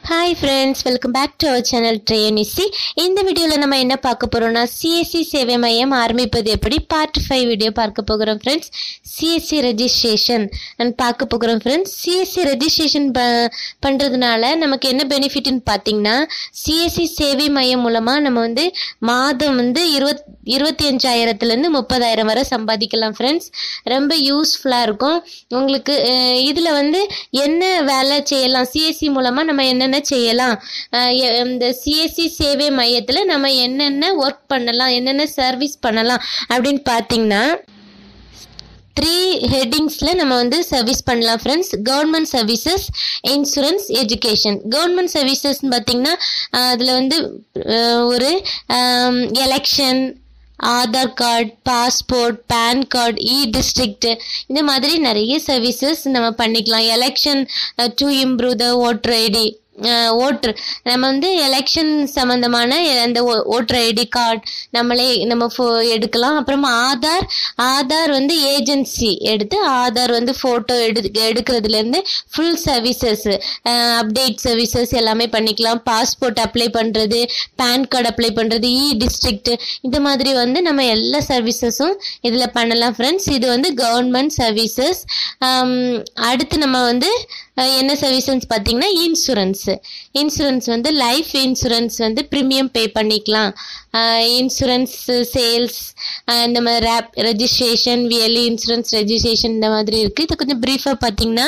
hi friends welcome back to our channel ட்ரெயனிசி இந்த வீடியோவில் நம்ம என்ன பார்க்க போகிறோம்னா சிஎஸ்சி சேவை மையம் ஆரம்பிப்பது எப்படி பார்ட் ஃபைவ் வீடியோ பார்க்க போகிறோம் ஃப்ரெண்ட்ஸ் சிஎஸ்சி ரெஜிஸ்ட்ரேஷன் பார்க்க போகிறோம் ஃப்ரெண்ட்ஸ் சிஎஸ்சி ரெஜிஸ்ட்ரேஷன் ப பண்ணுறதுனால நமக்கு என்ன பெனிஃபிட்னு பார்த்தீங்கன்னா சிஎஸ்சி சேவை மையம் மூலமாக நம்ம வந்து மாதம் வந்து இருபத் இருபத்தி அஞ்சாயிரத்துலேருந்து முப்பதாயிரம் வரை சம்பாதிக்கலாம் ஃப்ரெண்ட்ஸ் ரொம்ப யூஸ்ஃபுல்லாக இருக்கும் உங்களுக்கு இதில் வந்து என்ன வேலை செய்யலாம் சிஎஸ்சி மூலமாக நம்ம என்னென்ன செய்யலாம் அஹ் எ- இந்த சிஎஸ்சி சேவை மையத்தில் நம்ம என்னென்ன ஒர்க் பண்ணலாம் என்னென்ன சர்வீஸ் பண்ணலாம் அப்படின்னு பார்த்தீங்கன்னா த்ரீ ஹெட்டிங்ஸில் நம்ம வந்து சர்வீஸ் பண்ணலாம் friends government services insurance education government சர்வீசஸ்னு பார்த்தீங்கன்னா அதில் வந்து அஹ், ஒரு election Aadhaar card passport PAN card e district இந்த மாதிரி நிறைய சர்வீசஸ் நம்ம பண்ணிக்கலாம் election to improve the voter ID voter நம்ம வந்து எலெக்ஷன் சம்மந்தமான அந்த ஓட்டர் ஐடி கார்டு நம்மளே நம்ம ஃபோ எடுக்கலாம் அப்புறமா ஆதார் ஆதார் வந்து ஏஜென்சி எடுத்து ஆதார் வந்து ஃபோட்டோ எடு எடுக்கிறதுலேருந்து ஃபுல் சர்வீசஸ் அப்டேட் சர்வீசஸ் எல்லாமே பண்ணிக்கலாம் பாஸ்போர்ட் அப்ளை பண்ணுறது பேன் கார்டு அப்ளை பண்ணுறது இ டிஸ்ட்ரிக்ட் இந்த மாதிரி வந்து நம்ம எல்லா சர்வீசஸும் இதில் பண்ணலாம் ஃப்ரெண்ட்ஸ் இது வந்து கவர்மெண்ட் சர்வீசஸ் அடுத்து நம்ம வந்து அஹ், என்ன சர்வீசஸ் பார்த்தீங்கன்னா இன்சூரன்ஸ் இன்சூரன்ஸ் வந்து லைஃப் இன்சூரன்ஸ் வந்து ப்ரீமியம் பே பண்ணிக்கலாம் இன்சூரன்ஸ் சேல்ஸ் இந்த மாதிரி ரேப் ரெஜிஸ்ட்ரேஷன் வியலி இன்சூரன்ஸ் ரெஜிஸ்ட்ரேஷன் இந்த மாதிரி இருக்குது இது கொஞ்சம் ப்ரீஃபாக பார்த்தீங்கன்னா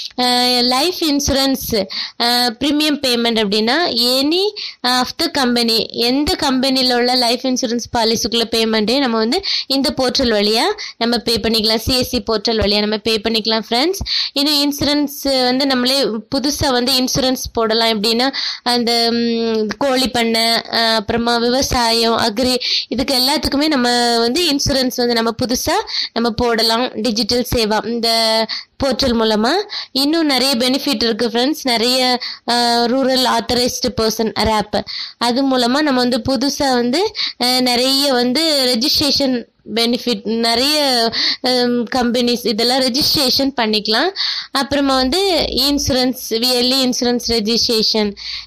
லைஃப் இன்சூரன்ஸ் ப்ரீமியம் பேமெண்ட் அப்படின்னா எனி ஆஃப் த கம்பெனி எந்த கம்பெனியில் உள்ள லைஃப் இன்சூரன்ஸ் பாலிசிக்குள்ள பேமெண்ட்டே நம்ம வந்து இந்த போர்ட்டல் வழியாக நம்ம பே பண்ணிக்கலாம் சிஎஸ்சி போர்ட்டல் வழியாக நம்ம பே பண்ணிக்கலாம் ஃப்ரெண்ட்ஸ் இன்னும் இன்சூரன்ஸ் வந்து நம்மளே புதுசாக வந்து இன்சூரன்ஸ் போடலாம் எப்படின்னா அந்த ம், கோழி பண்ணை அஹ், அப்புறமா விவசாயம் அக்ரி இதுக்கு எல்லாத்துக்குமே நம்ம வந்து இன்சூரன்ஸ் வந்து நம்ம புதுசாக நம்ம போடலாம் டிஜிட்டல் சேவா இந்த போர்ட்டல் மூலமா இன்னும் நிறைய பெனிஃபிட் இருக்கு ஃப்ரெண்ட்ஸ் நிறைய ரூரல் ஆத்தரைஸ்டு பர்சன் ரேப் அது மூலமா நம்ம வந்து புதுசா வந்து அஹ், நிறைய வந்து ரெஜிஸ்ட்ரேஷன் பெனிஃபிட் நிறைய கம்பெனிஸ் இதெல்லாம் ரெஜிஸ்ட்ரேஷன் பண்ணிக்கலாம் அப்புறமா வந்து இன்சூரன்ஸ் வியர்லி இன்சூரன்ஸ் ரெஜிஸ்ட்ரேஷன்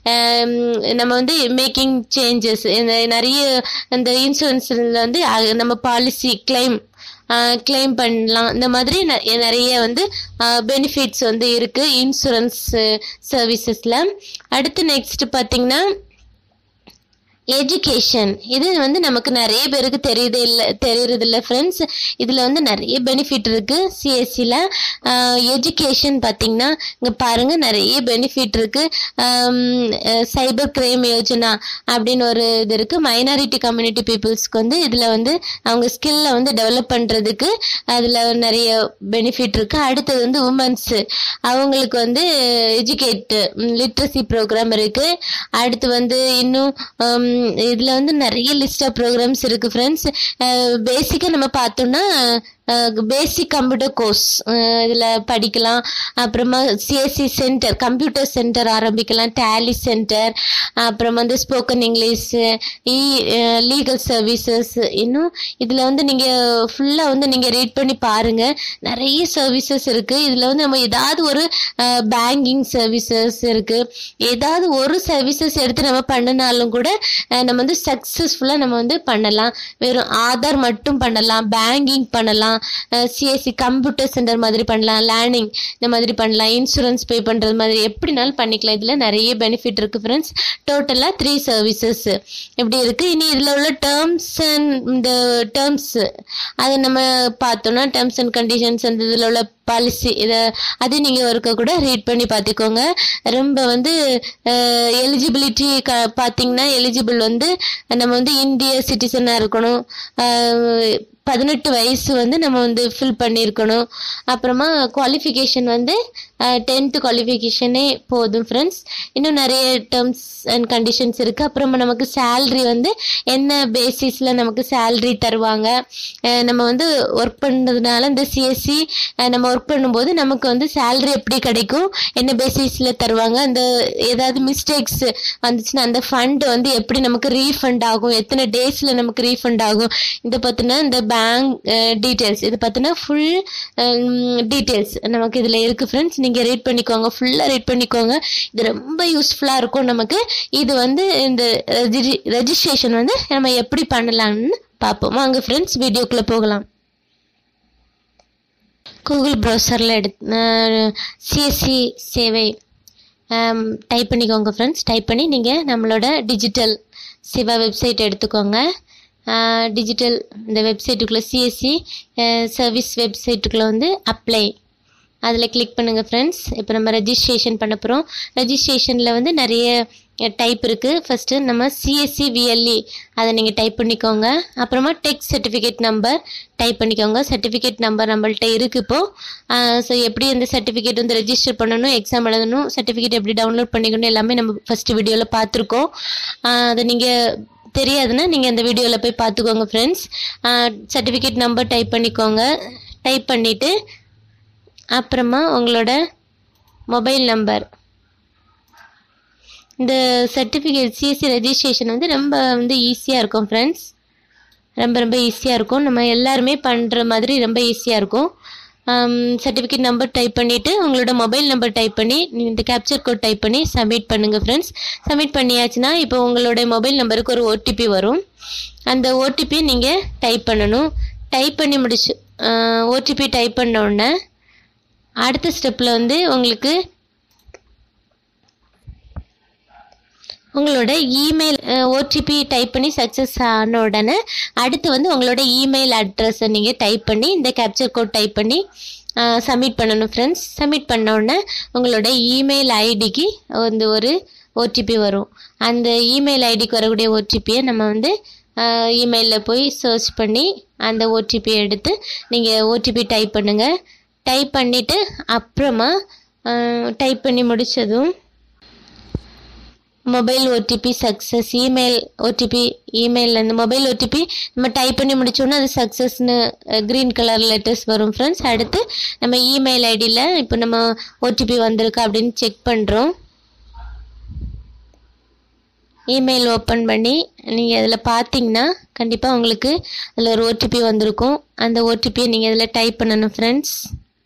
நம்ம வந்து மேக்கிங் சேஞ்சஸ் நிறைய இந்த இன்சூரன்ஸில் வந்து அஹ், நம்ம பாலிசி கிளைம் கிளைம் பண்ணலாம் இந்த மாதிரி ந- நிறைய வந்து பெனிஃபிட்ஸ் வந்து இருக்கு இன்சூரன்ஸ் சர்வீசஸ்ல அடுத்து நெக்ஸ்ட் பார்த்தீங்கன்னா எஜுகேஷன் இது வந்து நமக்கு நிறைய பேருக்கு தெரியுது இல்லை தெரியறது இல்லை ஃப்ரெண்ட்ஸ் இதில் வந்து நிறைய பெனிஃபிட் இருக்கு சிஎஸ்சியில் எஜுகேஷன் பார்த்தீங்கன்னா இங்கே பாருங்க நிறைய பெனிஃபிட் இருக்கு சைபர் கிரைம் யோஜனா அப்படின்னு ஒரு இது இருக்கு மைனாரிட்டி கம்யூனிட்டி பீப்புள்ஸ்க்கு வந்து இதில் வந்து அவங்க ஸ்கில்லை வந்து டெவலப் பண்ணுறதுக்கு அதில் நிறைய பெனிஃபிட் இருக்கு அடுத்தது வந்து உமன்ஸ் அவங்களுக்கு வந்து எஜுகேட் லிட்ரஸி ப்ரோக்ராம் இருக்கு அடுத்து வந்து இன்னும் ஹம், இதுல வந்து நிறைய லிஸ்ட் ஆஃப் ப்ரோக்ராம்ஸ் இருக்கு ஃப்ரெண்ட்ஸ் பேசிக்கா நம்ம பார்த்தோம்னா பேசிக் கம்ப்யூட்டர் கோர்ஸ் இதுல படிக்கலாம் அப்புறமா சிஎஸ்சி சென்டர் கம்ப்யூட்டர் சென்டர் ஆரம்பிக்கலாம் டேலி சென்டர் அப்புறம் வந்து spoken English e legal services இன்னும் இதுல வந்து நீங்க ஃபுல்லா வந்து நீங்க ரீட் பண்ணி பாருங்க நிறைய சர்வீசஸ் இருக்கு இதுல வந்து நம்ம ஏதாவது ஒரு பேங்கிங் சர்வீசஸ் இருக்கு ஏதாவது ஒரு சர்வீசஸ் எடுத்து நம்ம பண்ணினாலும் கூட அஹ், நம்ம வந்து சக்சஸ்ஃபுல்லா நம்ம வந்து பண்ணலாம் வெறும் ஆதார் மட்டும் பண்ணலாம் பேங்கிங் பண்ணலாம் சிஎஸ்சி கம்ப்யூட்டர் சென்டர் மாதிரி பண்ணலாம் லேர்னிங் இந்த மாதிரி பண்ணலாம் இன்சூரன்ஸ் பே பண்றது மாதிரி எப்படினாலும் பண்ணிக்கலாம் இதுல நிறைய பெனிஃபிட் இருக்கு ஃப்ரெண்ட்ஸ் டோட்டலா த்ரீ சர்வீசஸ் இப்படி இருக்கு இனி இதுல உள்ள டேர்ம்ஸ் அண்ட் இந்த டேர்ம்ஸ் அதை நம்ம பார்த்தோம்னா டேர்ம்ஸ் அண்ட் கண்டிஷன்ஸ் அந்த இதில் உள்ள பாலிசி இதை அது நீங்கள் ஒருக்க கூட ரீட் பண்ணி பார்த்துக்கோங்க ரொம்ப வந்து எலிஜிபிலிட்டி க பார்த்தீங்கன்னா எலிஜிபிள் வந்து நம்ம வந்து இந்திய சிட்டிசனாக இருக்கணும் அஹ், பதினெட்டு வயசு வந்து நம்ம வந்து ஃபில் பண்ணியிருக்கணும் அப்புறமா குவாலிஃபிகேஷன் வந்து டென்த்து குவாலிஃபிகேஷனே போதும் ஃப்ரெண்ட்ஸ் இன்னும் நிறைய டேர்ம்ஸ் அண்ட் கண்டிஷன்ஸ் இருக்குது அப்புறமா நமக்கு சேல்ரி வந்து என்ன பேசிஸில் நமக்கு சேல்ரி தருவாங்க அஹ் நம்ம வந்து ஒர்க் பண்ணுறதுனால இந்த சிஎஸ்சி நம்ம ஒர்க் பண்ணும்போது நமக்கு வந்து சேல்ரி எப்படி கிடைக்கும் என்ன பேசிஸில் தருவாங்க அந்த ஏதாவது மிஸ்டேக்ஸ் வந்துச்சுன்னா அந்த ஃபண்ட் வந்து எப்படி நமக்கு ரீஃபண்ட் ஆகும் எத்தனை டேஸில் நமக்கு ரீஃபண்ட் ஆகும் இதை பற்றின இந்த பேங்க் டீட்டெயில்ஸ் இது பார்த்தீங்கன்னா ஃபுல் டீட்டெயில்ஸ் நமக்கு இதில் இருக்குது ஃப்ரெண்ட்ஸ் நீங்கள் ரீட் பண்ணிக்கோங்க ஃபுல்லாக ரீட் பண்ணிக்கோங்க இது ரொம்ப யூஸ்ஃபுல்லாக இருக்கும் நமக்கு இது வந்து இந்த ரெஜிஸ்ட்ரேஷன் வந்து நம்ம எப்படி பண்ணலாம்னு பார்ப்போம் வாங்க ஃப்ரெண்ட்ஸ் வீடியோக்குள்ளே போகலாம் கூகுள் ப்ரௌசரில் எடுத்து சிஎஸ்சி சேவை டைப் பண்ணிக்கோங்க ஃப்ரெண்ட்ஸ் டைப் பண்ணி நீங்கள் நம்மளோட டிஜிட்டல் சிவா வெப்சைட் எடுத்துக்கோங்க டிஜிட்டல் இந்த வெப்சைட்டுக்குள்ளே சிஎஸ்சி சர்வீஸ் வெப்சைட்டுக்குள்ளே வந்து அப்ளை அதில் கிளிக் பண்ணுங்கள் ஃப்ரெண்ட்ஸ் இப்போ நம்ம ரெஜிஸ்ட்ரேஷன் பண்ண போகிறோம் ரெஜிஸ்ட்ரேஷனில் வந்து நிறைய டைப் இருக்குது ஃபஸ்ட்டு நம்ம சிஎஸ்சி விஎல்இ அதை நீங்கள் டைப் பண்ணிக்கோங்க அப்புறமா டெக் சர்டிஃபிகேட் நம்பர் டைப் பண்ணிக்கோங்க சர்டிஃபிகேட் நம்பர் நம்மள்ட்ட இருக்குது இப்போது ஸோ எப்படி அந்த சர்டிஃபிகேட் வந்து ரெஜிஸ்டர் பண்ணணும் எக்ஸாம் எழுதணும் சர்டிஃபிகேட் எப்படி டவுன்லோட் பண்ணிக்கணும் எல்லாமே நம்ம ஃபஸ்ட்டு வீடியோவில் பார்த்துருக்கோம் அதை நீங்கள் தெரியாதுன்னா நீங்கள் அந்த வீடியோவில் போய் பார்த்துக்கோங்க ஃப்ரெண்ட்ஸ் சர்டிஃபிகேட் நம்பர் டைப் பண்ணிக்கோங்க டைப் பண்ணிவிட்டு அப்புறமா உங்களோட மொபைல் நம்பர் இந்த சர்டிஃபிகேட் சிஎஸ்சி ரெஜிஸ்ட்ரேஷன் வந்து ரொம்ப வந்து ஈஸியாக இருக்கும் ஃப்ரெண்ட்ஸ் ரொம்ப ரொம்ப ஈஸியாக இருக்கும் நம்ம எல்லாருமே பண்ணுற மாதிரி ரொம்ப ஈஸியாக இருக்கும் சர்டிஃபிகேட் நம்பர் டைப் பண்ணிவிட்டு உங்களோட மொபைல் நம்பர் டைப் பண்ணி இந்த கேப்சர் கோட் டைப் பண்ணி சப்மிட் பண்ணுங்கள் ஃப்ரெண்ட்ஸ் சப்மிட் பண்ணியாச்சுன்னா இப்போ உங்களோட மொபைல் நம்பருக்கு ஒரு ஓடிபி வரும் அந்த ஓடிபி நீங்கள் டைப் பண்ணணும் டைப் பண்ணி முடிச்சு ஓடிபி டைப் பண்ண உடனே அடுத்த ஸ்டெப்பில் வந்து உங்களுக்கு உங்களோட இமெயில் ஓடிபி டைப் பண்ணி சக்ஸஸ் ஆன உடனே அடுத்து வந்து உங்களோட இமெயில் அட்ரஸை நீங்கள் டைப் பண்ணி இந்த கேப்சர் கோட் டைப் பண்ணி சப்மிட் பண்ணணும் ஃப்ரெண்ட்ஸ் சப்மிட் பண்ண உடனே உங்களோட இமெயில் ஐடிக்கு வந்து ஒரு ஓடிபி வரும் அந்த இமெயில் ஐடிக்கு வரக்கூடிய ஓடிபியை நம்ம வந்து இமெயிலில் போய் சர்ச் பண்ணி அந்த ஓடிபியை எடுத்து நீங்கள் ஓடிபி டைப் பண்ணுங்கள் டைப் பண்ணிவிட்டு அப்புறமா டைப் பண்ணி முடித்ததும் mobile OTP success email OTP இமெயிலில் இந்த மொபைல் ஓடிபி நம்ம டைப் பண்ணி முடிச்சோன்னா அது சக்ஸஸ்னு க்ரீன் கலர் லெட்டர்ஸ் வரும் ஃப்ரெண்ட்ஸ் அடுத்து நம்ம இமெயில் ஐடியில் இப்போ நம்ம ஓடிபி வந்திருக்கா அப்படின்னு செக் பண்ணுறோம் இமெயில் ஓப்பன் பண்ணி நீங்கள் அதில் பார்த்தீங்கன்னா கண்டிப்பாக உங்களுக்கு அதில் ஒரு ஓடிபி வந்திருக்கும் அந்த ஓடிபியை நீங்கள் இதில் டைப் பண்ணணும் ஃப்ரெண்ட்ஸ்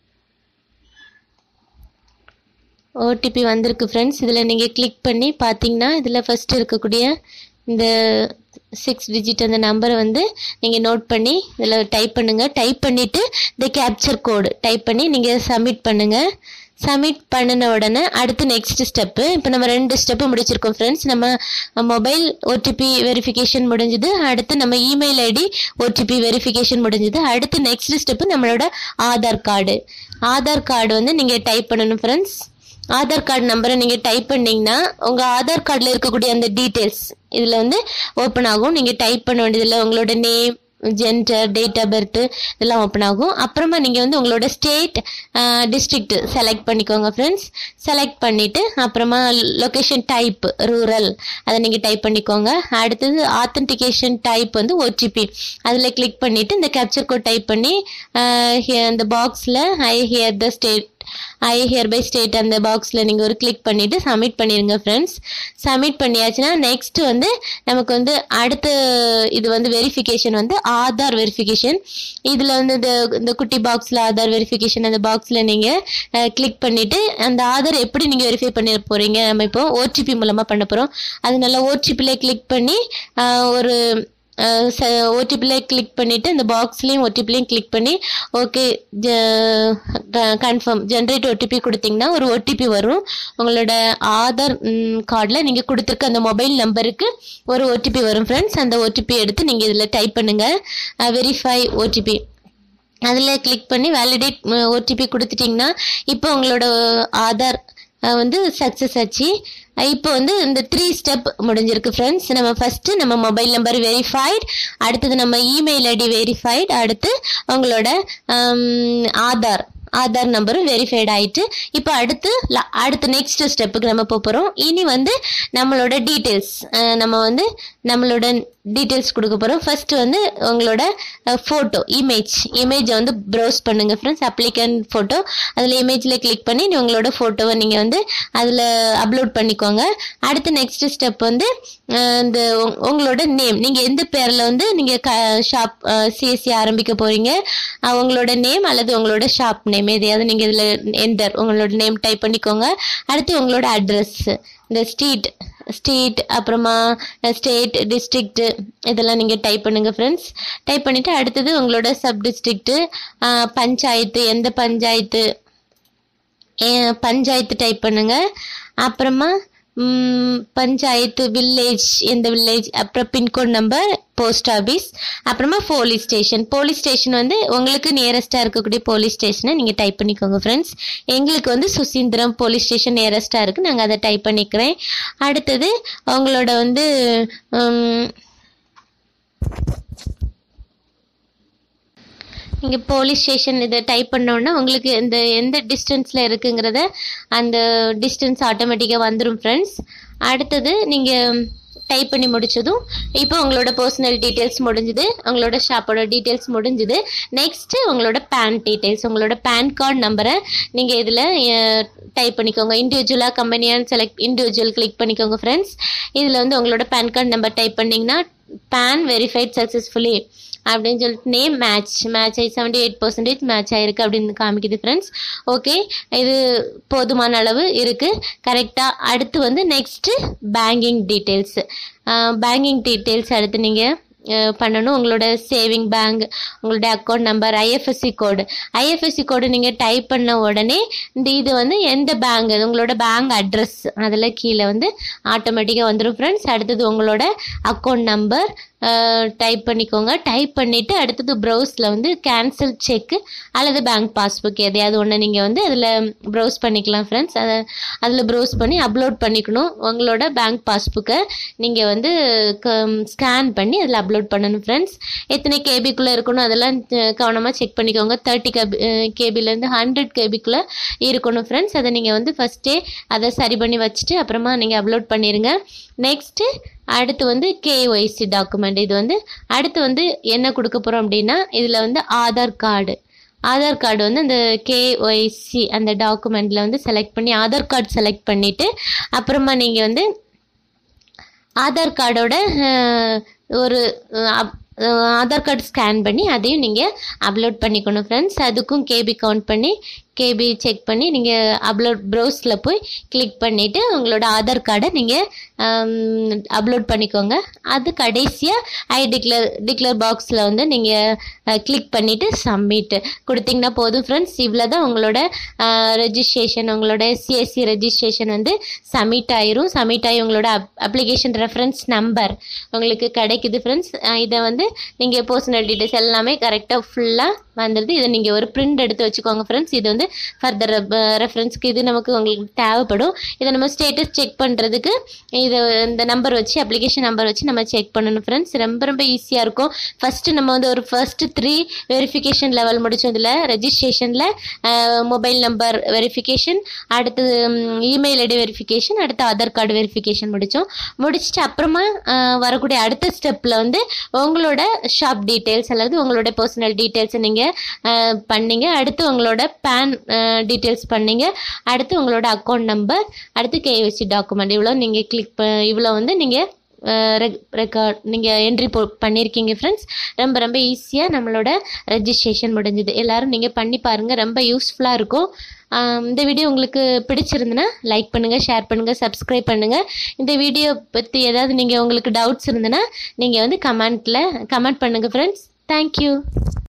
ஓடிபி வந்திருக்கு ஃப்ரெண்ட்ஸ் இதில் நீங்கள் கிளிக் பண்ணி பார்த்தீங்கன்னா இதில் ஃபஸ்ட்டு இருக்கக்கூடிய இந்த சிக்ஸ் டிஜிட் அந்த நம்பரை வந்து நீங்கள் நோட் பண்ணி இதில் டைப் பண்ணுங்கள் டைப் பண்ணிவிட்டு இந்த கேப்சர் கோடு டைப் பண்ணி நீங்கள் சப்மிட் பண்ணுங்கள் சப்மிட் பண்ணின உடனே அடுத்து நெக்ஸ்ட் ஸ்டெப்பு இப்போ நம்ம ரெண்டு ஸ்டெப்பு முடிச்சிருக்கோம் ஃப்ரெண்ட்ஸ் நம்ம மொபைல் ஓடிபி வெரிஃபிகேஷன் முடிஞ்சுது அடுத்து நம்ம இமெயில் ஐடி ஓடிபி வெரிஃபிகேஷன் முடிஞ்சுது அடுத்து நெக்ஸ்ட் ஸ்டெப்பு நம்மளோட ஆதார் கார்டு ஆதார் கார்டு வந்து நீங்கள் டைப் பண்ணணும் ஃப்ரெண்ட்ஸ் ஆதார் கார்டு நம்பரை நீங்கள் டைப் பண்ணிங்கன்னா உங்கள் ஆதார் கார்டில் இருக்கக்கூடிய அந்த டீட்டெயில்ஸ் இதில் வந்து ஓப்பன் ஆகும் நீங்கள் டைப் பண்ண வேண்டியதில்லை உங்களோட name gender date of birth இதெல்லாம் ஓப்பன் ஆகும் அப்புறமா நீங்கள் வந்து உங்களோட ஸ்டேட் டிஸ்ட்ரிக்ட் செலக்ட் பண்ணிக்கோங்க ஃப்ரெண்ட்ஸ் செலக்ட் பண்ணிவிட்டு அப்புறமா லொக்கேஷன் டைப் ரூரல் அதை நீங்கள் டைப் பண்ணிக்கோங்க அடுத்தது ஆத்தன்டிகேஷன் டைப் வந்து ஓடிபி அதில் கிளிக் பண்ணிவிட்டு இந்த கேப்சர் கோட் டைப் பண்ணி இந்த பாக்ஸில் I hear the state I hereby state அந்த பாக்ஸில் நீங்கள் ஒரு கிளிக் பண்ணிவிட்டு சப்மிட் பண்ணிடுங்க ஃப்ரெண்ட்ஸ் சப்மிட் பண்ணியாச்சுன்னா நெக்ஸ்ட் வந்து நமக்கு வந்து அடுத்த இது வந்து வெரிஃபிகேஷன் வந்து ஆதார் வெரிஃபிகேஷன் இதில் வந்து இந்த இந்த குட்டி பாக்ஸில் ஆதார் வெரிஃபிகேஷன் அந்த பாக்ஸில் நீங்கள் கிளிக் பண்ணிவிட்டு அந்த ஆதார் எப்படி நீங்கள் வெரிஃபை பண்ணி போகிறீங்க நம்ம இப்போ ஓடிபி மூலமாக பண்ண போகிறோம் அதனால ஓடிபியில் கிளிக் பண்ணி ஒரு ஓடிபியில் கிளிக் பண்ணிவிட்டு இந்த பாக்ஸ்லேயும் ஓடிபிலையும் கிளிக் பண்ணி ஓகே கன்ஃபார்ம் ஜென்ரேட் ஓடிபி கொடுத்தீங்கன்னா ஒரு ஓடிபி வரும் உங்களோட ஆதார் கார்டில் நீங்கள் கொடுத்துருக்க அந்த மொபைல் நம்பருக்கு ஒரு ஓடிபி வரும் ஃப்ரெண்ட்ஸ் அந்த ஓடிபி எடுத்து நீங்கள் இதில் டைப் பண்ணுங்கள் வெரிஃபை ஓடிபி அதில் கிளிக் பண்ணி வேலிடேட் ஓடிபி கொடுத்துட்டிங்கன்னா இப்போ உங்களோட ஆதார் வந்து சக்ஸஸ் ஆச்சு இப்போ வந்து இந்த த்ரீ ஸ்டெப் முடிஞ்சிருக்கு ஃப்ரெண்ட்ஸ் நம்ம ஃபஸ்ட்டு நம்ம மொபைல் நம்பர் வெரிஃபைட் அடுத்தது நம்ம இமெயில் ஐடி வெரிஃபைட் அடுத்து உங்களோட ஆதார் ஆதார் நம்பரும் வெரிஃபைட் ஆயிட்டு இப்போ அடுத்து அடுத்து நெக்ஸ்ட் ஸ்டெப்புக்கு நம்ம போக போகிறோம் இனி வந்து நம்மளோட டீட்டெயில்ஸ் நம்ம வந்து நம்மளோட டீட்டெயில்ஸ் கொடுக்க போகிறோம் ஃபர்ஸ்ட் வந்து உங்களோட ஃபோட்டோ இமேஜ் இமேஜை வந்து ப்ரௌஸ் பண்ணுங்கள் ஃப்ரெண்ட்ஸ் அப்ளிகன் ஃபோட்டோ அதில் இமேஜில் கிளிக் பண்ணி நீ உங்களோட ஃபோட்டோவை நீங்கள் வந்து அதில் அப்லோட் பண்ணிக்கோங்க அடுத்து நெக்ஸ்ட் ஸ்டெப் வந்து அஹ், இந்த உங்- உங்களோட நேம் நீங்கள் எந்த பேரில் வந்து நீங்கள் க ஷாப் சிஎஸ்சி ஆரம்பிக்க போகிறீங்க உங்களோட நேம் அல்லது உங்களோட ஷாப் நேம் எதையாவது நீங்கள் இதில் என்டர் உங்களோட நேம் டைப் பண்ணிக்கோங்க அடுத்து உங்களோட அட்ரஸ் இந்த ஸ்ட்ரீட் ஸ்ட்ரீட் அப்புறமா ஸ்டேட் டிஸ்ட்ரிக்ட் இதெல்லாம் நீங்கள் டைப் பண்ணுங்கள் ஃப்ரெண்ட்ஸ் டைப் பண்ணிவிட்டு அடுத்தது உங்களோட சப் டிஸ்ட்ரிக்ட்டு பஞ்சாயத்து எந்த பஞ்சாயத்து அஹ், பஞ்சாயத்து டைப் பண்ணுங்க அப்புறமா ம், பஞ்சாயத்து வில்லேஜ் எந்த வில்லேஜ் அப்புறம் பின்கோட் நம்பர் போஸ்ட் ஆஃபீஸ் அப்புறமா போலீஸ் ஸ்டேஷன் போலீஸ் ஸ்டேஷன் வந்து உங்களுக்கு நியரஸ்ட்டாக இருக்கக்கூடிய போலீஸ் ஸ்டேஷனை நீங்கள் டைப் பண்ணிக்கோங்க ஃப்ரெண்ட்ஸ் எங்களுக்கு வந்து சுசீந்திரம் போலீஸ் ஸ்டேஷன் நியரஸ்ட்டாக இருக்குது நாங்கள் அதை டைப் பண்ணிக்கிறேன் அடுத்தது உங்களோட வந்து ம், நீங்கள் போலீஸ் ஸ்டேஷன் இதை டைப் பண்ணோன்னா உங்களுக்கு இந்த எந்த டிஸ்டன்ஸில் இருக்குங்கிறத அந்த டிஸ்டன்ஸ் ஆட்டோமேட்டிக்காக வந்துடும் ஃப்ரெண்ட்ஸ் அடுத்தது நீங்கள் டைப் பண்ணி முடிச்சதும் இப்போ உங்களோட பர்சனல் டீட்டெயில்ஸ் முடிஞ்சுது உங்களோட ஷாப்போட டீட்டெயில்ஸ் முடிஞ்சுது நெக்ஸ்ட்டு உங்களோட பேன் டீட்டெயில்ஸ் உங்களோட பேன் கார்டு நம்பரை நீங்கள் இதில் டைப் பண்ணிக்கோங்க இண்டிவிஜுவலாக கம்பெனியான்னு செலக்ட் இண்டிவிஜுவல் கிளிக் பண்ணிக்கோங்க ஃப்ரெண்ட்ஸ் இதில் வந்து உங்களோட பேன் கார்டு நம்பர் டைப் பண்ணிங்கன்னா பேன் வெரிஃபைட் சக்ஸஸ்ஃபுல்லி அப்படின்னு சொல்லிட்டு நேம் மேட்ச் மேட்ச் ஆகி செவன்டி எயிட் பர்சன்டேஜ் மேட்ச் ஆயிருக்கு அப்படின்னு காமிக்குது ஃப்ரெண்ட்ஸ் ஓகே இது போதுமான அளவு இருக்குது கரெக்டாக அடுத்து வந்து next banking details banking details அடுத்து நீங்கள் பண்ணணும் உங்களோட சேவிங் பேங்க் உங்களோட account number IFSC code IFSC code நீங்கள் டைப் பண்ண உடனே இந்த இது வந்து எந்த பேங்க் உங்களோட பேங்க் அட்ரஸ் அதில் கீழே வந்து ஆட்டோமேட்டிக்காக வந்துடும் ஃப்ரெண்ட்ஸ் அடுத்தது உங்களோட அக்கௌண்ட் நம்பர் டைப் பண்ணிக்கோங்க டைப் பண்ணிவிட்டு அடுத்தது ப்ரௌஸில் வந்து கேன்சல் செக்கு அல்லது பேங்க் பாஸ்புக் எதையாவது ஒன்று நீங்கள் வந்து அதில் ப்ரௌஸ் பண்ணிக்கலாம் ஃப்ரெண்ட்ஸ் அதை அதில் ப்ரௌஸ் பண்ணி அப்லோட் பண்ணிக்கணும் உங்களோட பேங்க் பாஸ்புக்கை நீங்கள் வந்து ஸ்கேன் பண்ணி அதில் அப்லோட் பண்ணணும் ஃப்ரெண்ட்ஸ் எத்தனை கேபிக்குள்ளே இருக்கணும் அதெல்லாம் கவனமாக செக் பண்ணிக்கோங்க தேர்ட்டி கேபி கேபிலேருந்து ஹண்ட்ரட் கேபிக்குள்ளே இருக்கணும் ஃப்ரெண்ட்ஸ் அதை நீங்கள் வந்து ஃபஸ்ட்டே அதை சரி பண்ணி வச்சுட்டு அப்புறமா நீங்கள் அப்லோட் பண்ணிடுங்க நெக்ஸ்ட்டு அடுத்து வந்து கேஒய்சி டாக்குமெண்ட் இது வந்து அடுத்து வந்து என்ன கொடுக்க போகிறோம் அப்படின்னா இதில் வந்து ஆதார் கார்டு ஆதார் கார்டு வந்து அந்த கேஒய்சி அந்த டாக்குமெண்ட்டில் வந்து செலக்ட் பண்ணி ஆதார் கார்டு செலக்ட் பண்ணிவிட்டு அப்புறமா நீங்கள் வந்து ஆதார் கார்டோட ஒரு அஹ், அப்- அஹ், ஆதார் கார்டு ஸ்கேன் பண்ணி அதையும் நீங்கள் அப்லோட் பண்ணிக்கணும் ஃப்ரெண்ட்ஸ் அதுக்கும் கேபி கவுண்ட் பண்ணி கேபி செக் பண்ணி நீங்கள் அப்லோட் ப்ரௌஸில் போய் கிளிக் பண்ணிவிட்டு உங்களோட ஆதார் கார்டை நீங்கள் அப்லோட் பண்ணிக்கோங்க அது கடைசியாக ஐ டிக்ளேர் டிக்ளேர் பாக்ஸில் வந்து நீங்கள் கிளிக் பண்ணிவிட்டு சப்மிட் கொடுத்தீங்கன்னா போதும் ஃப்ரெண்ட்ஸ் இவ்வளோ தான் உங்களோட ரெஜிஸ்ட்ரேஷன் உங்களோட சிஎஸ்சி ரெஜிஸ்ட்ரேஷன் வந்து சப்மிட் ஆயிரும் சப்மிட் ஆகி உங்களோட அப்ளிகேஷன் ரெஃபரன்ஸ் நம்பர் உங்களுக்கு கிடைக்குது ஃப்ரெண்ட்ஸ் இதை வந்து நீங்கள் பர்சனல் டீட்டெயில்ஸ் எல்லாமே கரெக்டாக ஃபுல்லாக வந்துடுது இதை நீங்கள் ஒரு பிரிண்ட் எடுத்து வச்சுக்கோங்க ஃப்ரெண்ட்ஸ் இது வந்து ஃபர்தர் ரெஃபரன்ஸ்க்கு இது நமக்கு உங்களுக்கு தேவைப்படும் இதை நம்ம ஸ்டேட்டஸ் செக் பண்ணுறதுக்கு இது இந்த நம்பர் வச்சு அப்ளிகேஷன் நம்பர் வச்சு நம்ம செக் பண்ணணும் ஃப்ரெண்ட்ஸ் ரொம்ப ரொம்ப ஈஸியாக இருக்கும் ஃபஸ்ட்டு நம்ம வந்து ஒரு ஃபர்ஸ்ட் த்ரீ வெரிஃபிகேஷன் லெவல் முடிச்சதில் ரெஜிஸ்ட்ரேஷனில் மொபைல் நம்பர் வெரிஃபிகேஷன் அடுத்தது இமெயில் ஐடி வெரிஃபிகேஷன் அடுத்து ஆதார் கார்டு வெரிஃபிகேஷன் முடித்தோம் முடிச்சுட்டு அப்புறமா அஹ், வரக்கூடிய அடுத்த ஸ்டெப்பில் வந்து உங்களோட ஷாப் டீட்டெயில்ஸ் அல்லது உங்களோட பர்சனல் டீட்டெயில்ஸை நீங்கள் பண்ணீங்க அடுத்து உங்களோட பேன் டீட்டெயில்ஸ் பண்ணீங்க அடுத்து உங்களோட அக்கௌண்ட் நம்பர் அடுத்து கேஒசி டாக்குமெண்ட் இவ்வளோ நீங்கள் கிளிக் ப இவ்வளோ வந்து நீங்கள் ரெக்கார்ட் நீங்கள் என்ட்ரி போ பண்ணியிருக்கீங்க ஃப்ரெண்ட்ஸ் ரொம்ப ரொம்ப ஈஸியாக நம்மளோட ரெஜிஸ்ட்ரேஷன் முடிஞ்சுது எல்லாரும் நீங்கள் பண்ணி பாருங்கள் ரொம்ப யூஸ்ஃபுல்லாக இருக்கும் ஆம், இந்த வீடியோ உங்களுக்கு பிடிச்சிருந்துன்னா லைக் பண்ணுங்கள் ஷேர் பண்ணுங்கள் சப்ஸ்கிரைப் பண்ணுங்கள் இந்த வீடியோ பற்றி ஏதாவது நீங்கள் உங்களுக்கு டவுட்ஸ் இருந்ததுன்னா நீங்கள் வந்து கமெண்ட்டில் கமெண்ட் பண்ணுங்கள் ஃப்ரெண்ட்ஸ் தேங்க்யூ